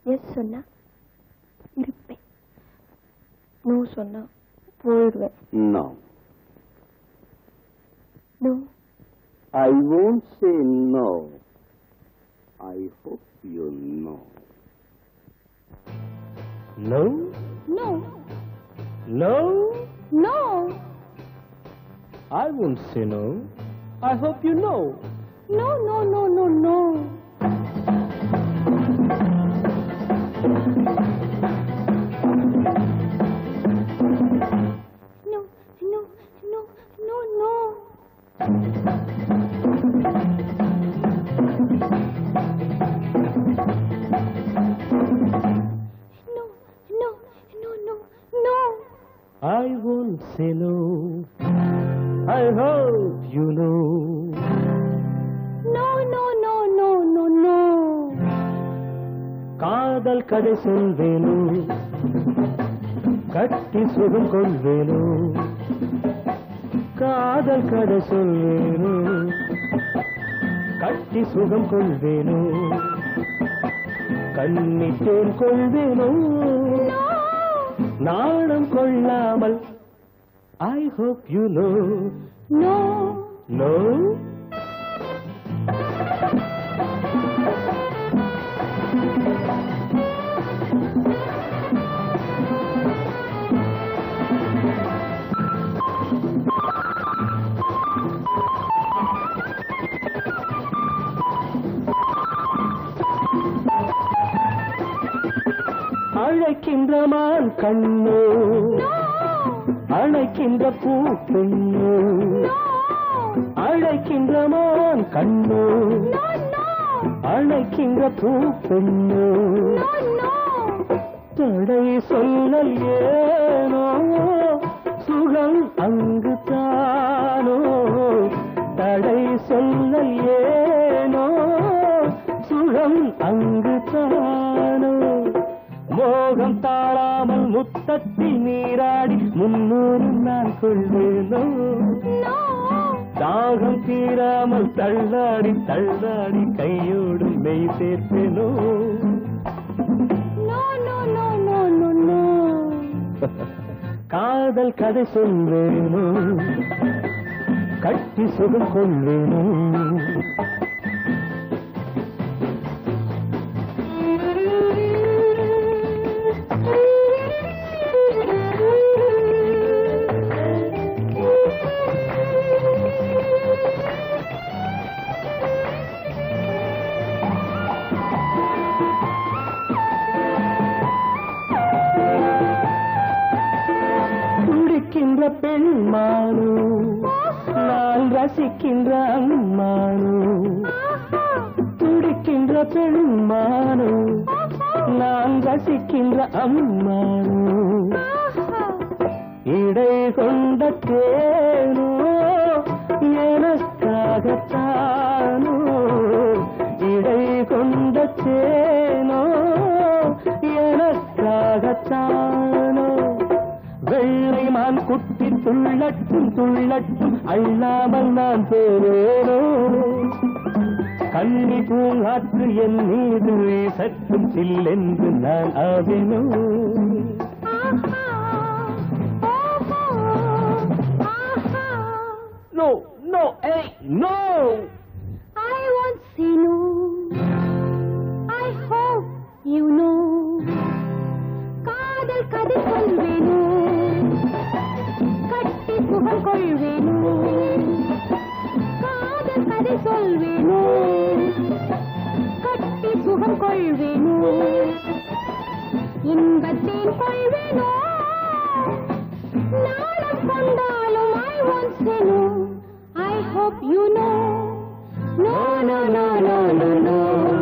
S சொன்னா இருப்பேன் no சொன்னா போயிடுவேன் No. No I won't say no. I hope you know. No? No No? No I won't say no. I hope you know. No no no no no No, no, no, no, no. No, no, no, no, no. I won't say no. I hope you know. No, no, no, no, no, no. காதல் கதை சொல்வேனோ கட்டி சுகம் கொள்வேனோ காதல் கதை சொல்வேனோ கட்டி சுகம் கொள்வேனோ கண்ணி தேன் கொள்வேனோ நாணம் கொள்ளாமல் I hope you know No, no அழைக்கின்ற மான் கண்ணோ அழைக்கின்ற பூ பெண்ணோ அழைக்கின்ற மான் கண்ணோ அழைக்கின்ற பூ பெண்ணோ தடை சொல்லல் ஏனோ சுகம் அங்கு தானோ தடை சொல்லல் ஏனோ சுகம் அங்கு தானோ மோகம் தாழாமல் முத்தத்தில் நீராடி முன்னூறு நான் கொள்வேனோ தாகம் தீராமல் தள்ளாடி தள்ளாடி கையோடு மெய் சேர்ப்பேனோ no, no, no, no, no, no. காதல் கதை சொல்வேனோ கட்டி சுகம் கொள்வேனோ துடிக்கின்ற பெண்மானோ நான் ரசிக்கின்ற அம்மானோ துடிக்கின்ற பெண்மானோ நான் ரசிக்கின்ற அம்மானோ இடை கொண்ட தேனோ எனக்காகத்தானோ இடை கொண்ட தேனோ எனக்காகத்தானோ வெள்ளை மான் குட்டி துள்ளட்டும் துள்ளட்டும் அள்ளாமல் நான் போவேனோ கண்ணி பூங்காற்று என் மீது சற்றும் சில்லென்று நான் ஆவேனோ நோ நோ ஏய் no I won't say no. I hope you know. காதல் கதை சொல்வேனோ கட்டி சுகம் கொள்வேனோ காதல் கதை சொல்வேனோ கட்டி சுகம் கொள்வேனோ இன்பத்தேன் கொள்வேனோ நாளம் கொண்டாலும் I won't say no. I hope you know. No, no, no, no, no, no.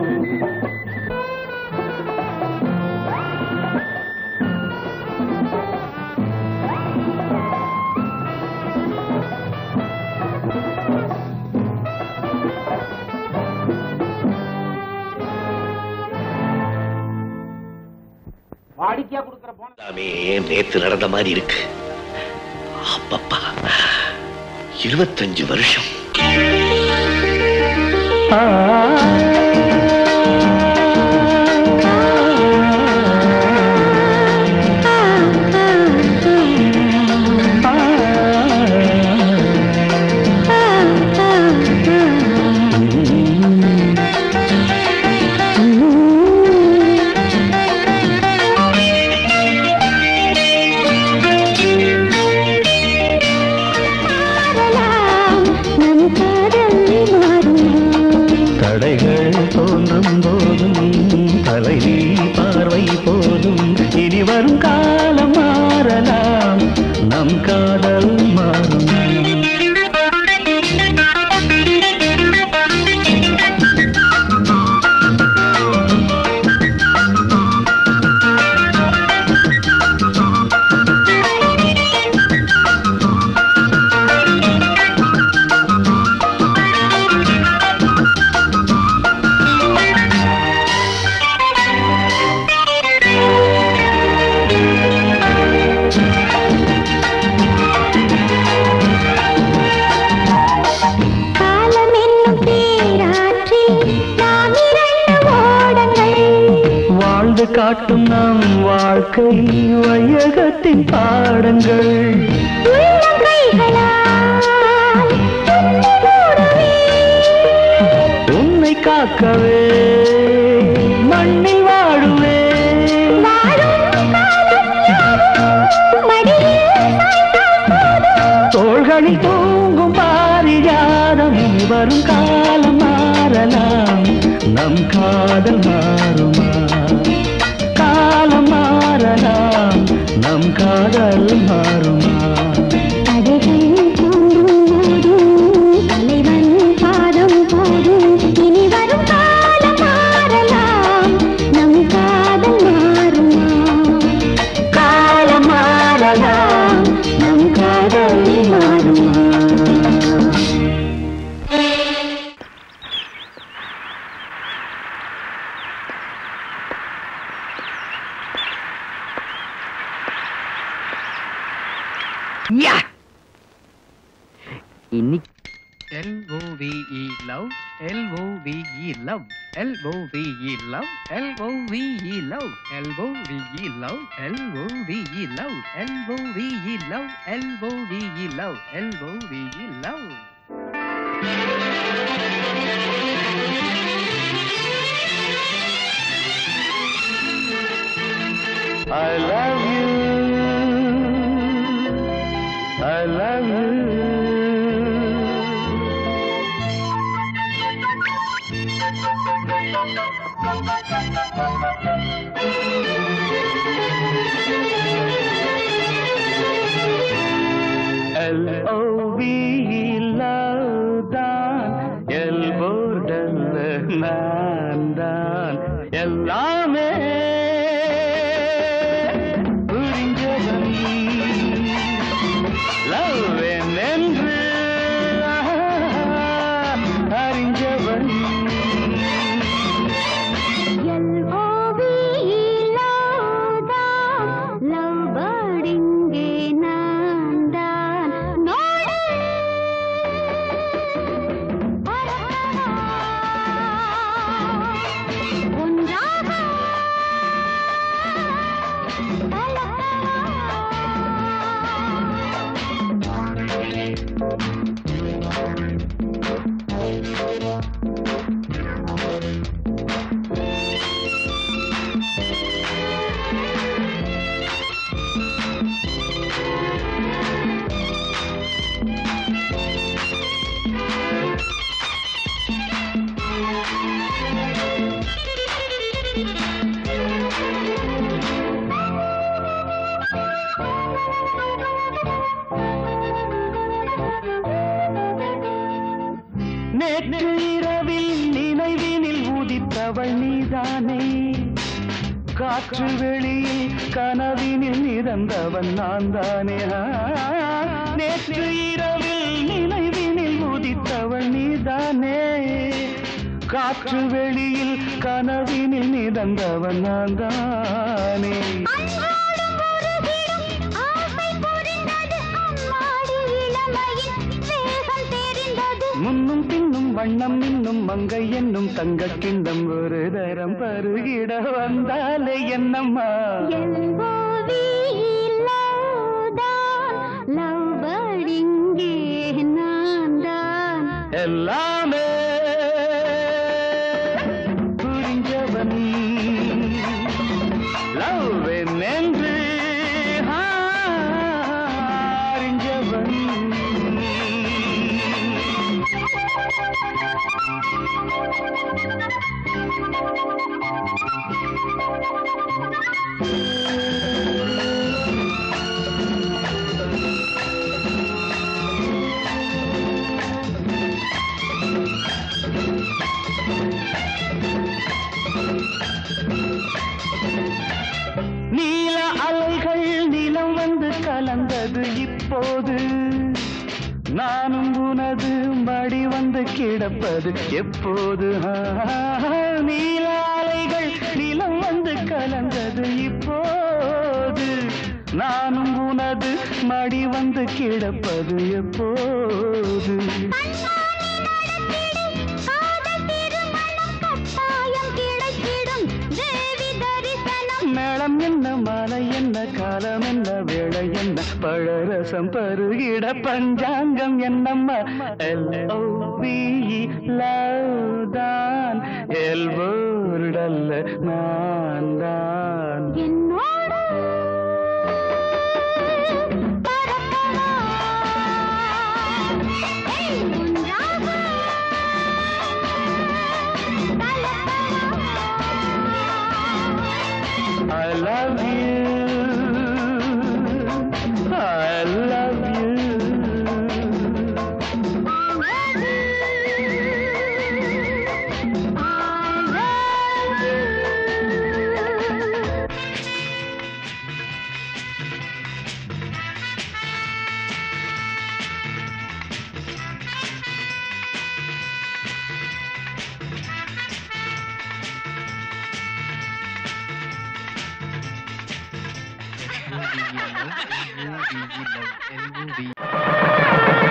வாடிக்கையா கொடுக்கற போன எல்லாமே நேத்து நடந்த மாதிரி இருக்கு அப்பப்பா இருபத்தஞ்சு வருஷம் ஆ வரும் காலம் மாறலாம் நம் காதல் மாறும் காலம் என்னும் பேராற்றில் நாம் இரண்டு ஓடங்கள் வாழ்ந்து காட்டும் நம் வாழ்க்கை வையகத்தின் பாடங்கள் உள்ளம் கைகளால் உன்னை மூடுவே. உன்னை காக்கவே மண்ணில் வாழுவேன் வாழும் காலம் யாவும் மடியில் சாய்ந்தால் போதும். தோள்களில் தூங்கும் பாரிஜாதம் இனி வரும் காலம் மாறலாம் நம் காதல் மாறுமா காலம் மாறலாம் நம் காதல் மாறுமா தடைகள் தோன்றும் போதும் தலைவன் பாதம் போதும் இனி வரும் காலம் மாறலாம் நம் காதல் மாறுமா காலம் மாறலாம் நம் காதல் மாறுமா இன்னைக்கு L-O-V-E love, L-O-V-E love, L-O-V-E love, L-O-V-E love, L-O-V-E love, L-O-V-E love, L-O-V-E love, L-O-V-E love, L-O-V-E love. I love you. I love you. L-O-V-E love தான் எல்போர்டல்ல நான் தான் எல்லாமே புரிஞ்சவன் லவ் என்று அறிஞ்சவன் L-O-V-E love தான் love bird இங்கே நான் தான் node ஒன்றாக நேற்று இரவில் நினைவினில் உதித்தவள் நீதானே காற்று வெளியில் கனவினில் மிதந்தவன் நான் தானே ஆ, நேற்று இரவில் நினைவினில் உதித்தவள் நீதானே காற்று வெளியில் கனவினில் மிதந்தவன் நான் தானே அன்றாடம் உருகிடும் ஆசை புரிந்தது அம்மாடி இளமையின் வேகம் தெரிந்தது முன்னும் பின்னும் வண்ணம் இன்னும் மங்கை என்னும் தங்க கிண்ணம் ஒரு தரம் பருகிட வந்தாலே என்னம்மா L-O-V-E love தான் love bird இங்கே நான் தான் எல்லாமே புரிஞ்சவன் லவ் என்று ஆ, அறிஞ்சவன் L நீல அலைகள் நிலம் வந்து கலந்தது இப்போது நானும் உனது மடி வந்து கிடப்பது எப்போது ஆ, நீல அலைகள் நிலம் வந்து கலந்தது இப்போது நானும் உனது மடி வந்து கிடப்பது எப்போது மேளம் என்ன மாலை என்ன காலம் என்ன வேளை என்ன பழரசம் பருகிட பஞ்சாங்கம் என்னம்மா எல் ஓ லவ் தான் எல் அல்ல நான் தான் என்னோடு பறக்கவா? ஏய், ஒன்றாக கலக்கவா? I love you. I love you. L-O-V-E,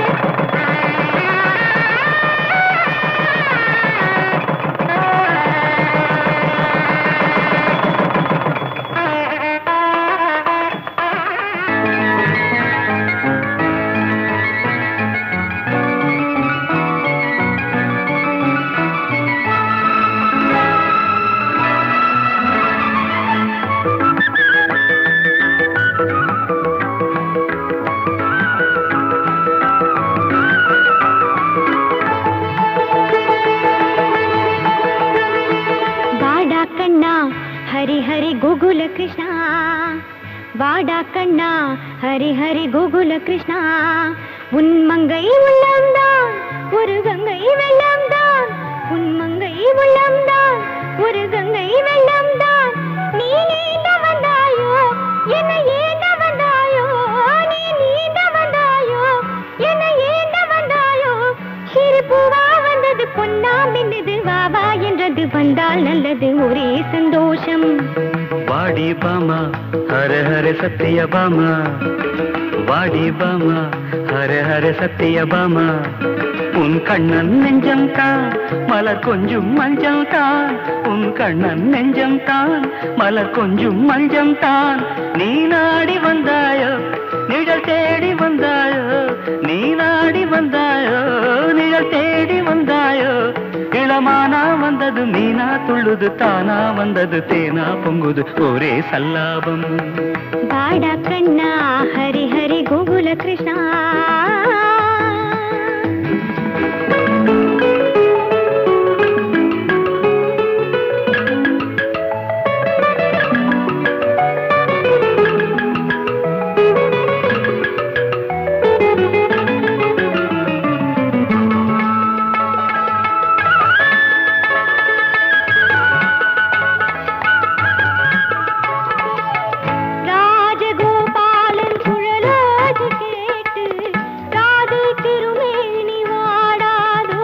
வாடா கண்ணா ஹரி ஹரி கோகுல கிருஷ்ணா வாடா கண்ணா ஹரி ஹரி கோகுல கிருஷ்ணா உன் மங்கை உள்ளம்தான் ஒரு கங்கை வெள்ளம்தான் உன் மங்கை உள்ளம்தான் ஒரு கங்கை வெள்ளம்தான் நீ நீந்த வந்தாயோ என்னை ஏந்த வந்தாயோ நீ நீந்த வந்தாயோ என்னை ஏந்த வந்தாயோ சிறு பூவா வந்தது பொன்னா மின்னது வா வா என்றது வந்தால் நல்லது ஒரே சந்தோஷம் வாடி பாமா ஹர ஹர சத்திய பாமா வாடி பாமா ஹர ஹர சத்திய பாமா உன் கண்ணன் நெஞ்சம் தான் மலர் கொஞ்சம் மஞ்சள் தான் உன் கண்ணன் நெஞ்சம் தான் மலர் கொஞ்சம் மஞ்சம் தான் நீ நாடி வந்தாயோ நிழல் தேடி வந்தாயோ நீ நாடி வந்தாயோ நிழல் தேடி வந்தாயோ இளமானா வந்தது மீனா துள்ளுது தானா வந்தது தேனா பொங்குது ஒரே சல்லாபம் வாடா கண்ணா ஹரி ஹரி கோகுல கிருஷ்ணா ராஜகோபாலன் குழலாது கேட்டு ராதை திருமேனி வாடாதோ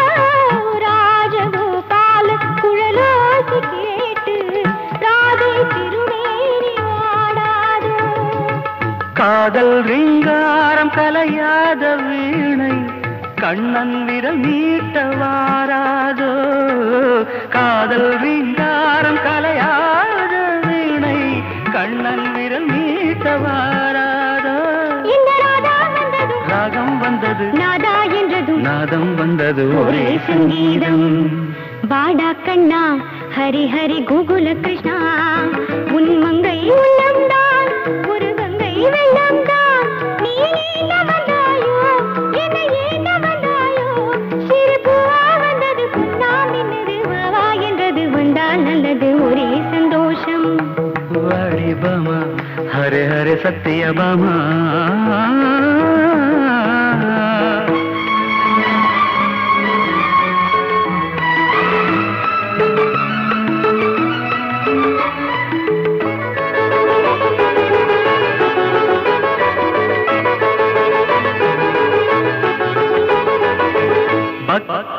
ராஜகோபாலன் குழலாது கேட்டு ராதை திருமேனி வாடாதோ காதல் ரீங்காரம் கலையாத வீணை கண்ணன் விரல் நீட்ட வாராதோ காதல் ரீங்காரம் கலையாத வீணை கண்ணன் விரல் நீட்ட வாராதோ இந்த ராதா வந்தது ராகம் வந்தது நாதா என்றதும் நாதம் வந்தது ஒரே சங்கீதம் வாடா கண்ணா ஹரி ஹரி கோகுல கிருஷ்ணா உன் மங்கை உள்ளம்தான் ஒரு கங்கை வெள்ளம்தான் நீ ஏந்த வந்தாயோ என்னை ஏந்த வந்தாயோ சிறு பூவா வந்தது பொன்னா மின்னது வா வா என்றது வந்தால் நல்லது ஒரே சந்தோஷம் வாடி பாமா ஹரே ஹரே சத்திய பாமா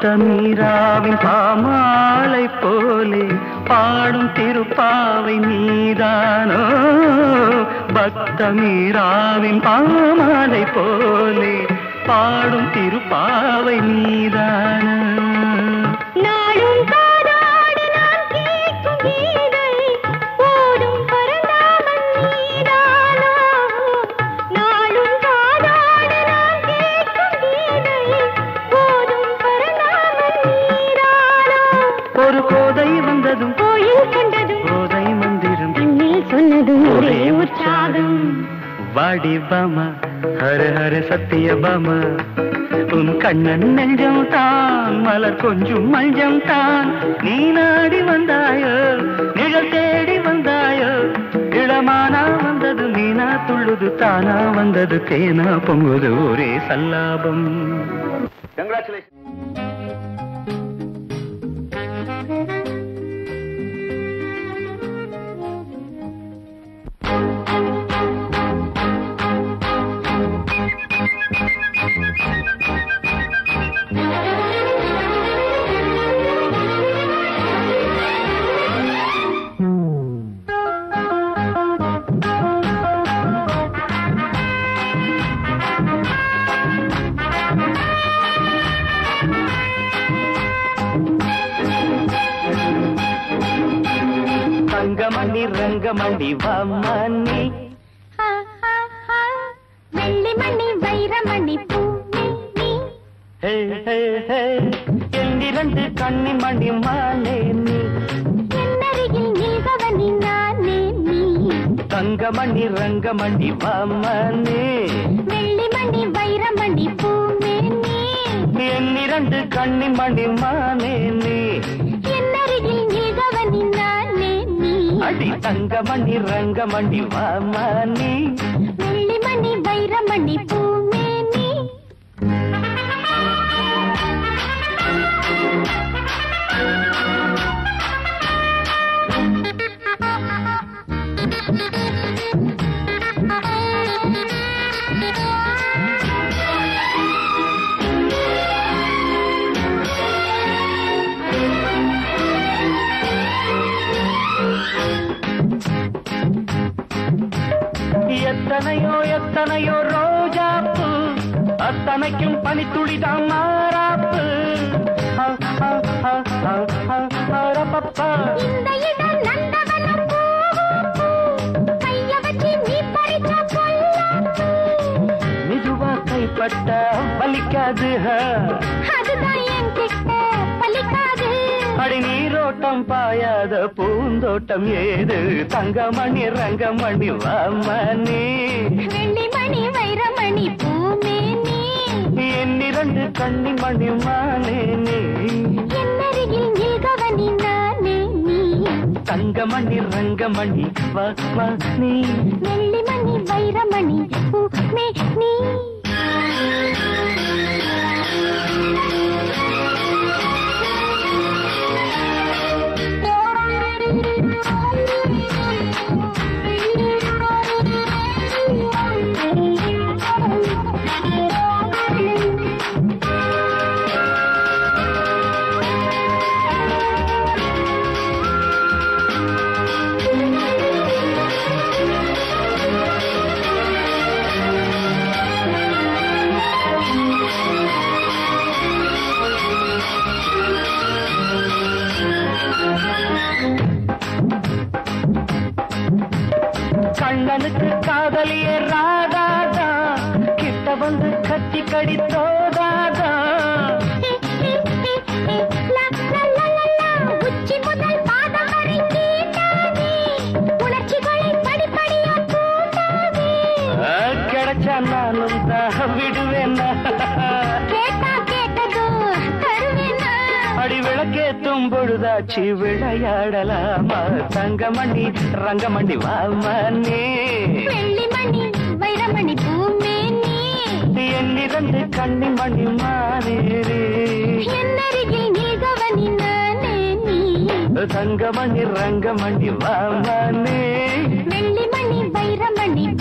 பக்த மீராவின் பாமாலை போலே பாடும் திருப்பாவை நீதானோ பக்த மீராவின் பாமாலை போலே பாடும் திருப்பாவை நீதானோ நாடும் காதாடி நான் கேட்கும் கீதை ஓடும் பரந்தாமன் நீதானோ நாடும் காதாடி நான் கேட்கும் கீதை ஓடும் பரந்தாமன் நீதானோ ஒரு கோதை வந்ததும் கோயில் கண்டதும் கோதை மந்திரம் கண்ணில் சொன்னதும் ஒரே உற்சாகம் வாடி பாமா ஹர ஹர சத்திய பாமா உன் கண்ணன் நெஞ்சம் தான் மலர் கொஞ்சம் மஞ்சம் தான் நீ நாடி வந்தாயோ நிழல் தேடி வந்தாயோ இளமானா வந்தது மீனா துள்ளுது தானா வந்தது தேனா பொங்குது ஒரே சல்லாபம் தங்கமணி ரங்கமணி வாமணி ஆ, ஆ, ஆ. வெள்ளி மணி வைரமணி பூமி நீ ஹே ஹே ஹே எந்திரண்டு கண்ணி மணி மாலே நீ என்னருகில் நீகவனி நானே நீ தங்கமணி ரங்கமணி வாமணி வெள்ளி மணி வைரமணி பூமி நீ என்னிரண்டு கண்ணி மணி மானே நீ என்னருகில் நீகவனி நானே நீ அடி தங்கமணி ரங்கமணி வாமணி வெள்ளி மணி வைரமணி பூமி நீ எத்தனையோ எத்தனையோ ரோஜாப்பு அத்தனைக்கும் பனித்துளிதான் மாறாப்பு ஆ, ஆ, ஆ, ஆ, ஆ, ஆரப்பப்பா. இந்த இடம் நந்தவனம் பூ கைய வச்சு நீ பறிச்ச பொல்லாப்பு மெதுவா கைப்பட்ட வலிக்காது ஹ. அதுதான் என் கிட்ட பலிக்காது அடி நீரோட்டம் பாயாத பூந்தோட்டம் ஏது தங்கமணி ரங்கமணி வாமணி வெள்ளி மணி வைரமணி பூமே நீ என்னிரண்டு கண்ணி மணி மானே நீ என்னருகில் நில்கவனி நானே நீ தங்கமணி ரங்கமணி வா வா நீ வெள்ளி மணி வைரமணி பூமே நீ கண்ணனுக்கு காதலியே ராதாதா கிட்ட வந்து கட்டி கடித்தோதாதா லா, லா, லா, லா, லா. உச்சி முதல் பாதம் வரை தீண்டாதே. உணர்ச்சிகளை படிப்படியா தூண்டாதே. ஆ, கிடைச்சா நானும் தான் விடுவேன் கேட்டா கேட்டதோ தருவேனா? அடி விளக்கேத்தும் பொழுதாச்சு விளையாடலாமா தங்கமணி ரங்கமணி வாமனே வெள்ளி மணி வைரமணி பூமே நீ என்னிரண்டு கண்ணி மணி மாறேரே என்னருகில் நீகவனி நானே நீ தங்கமணி ரங்கமணி வாமனே வெள்ளி மணி வைரமணி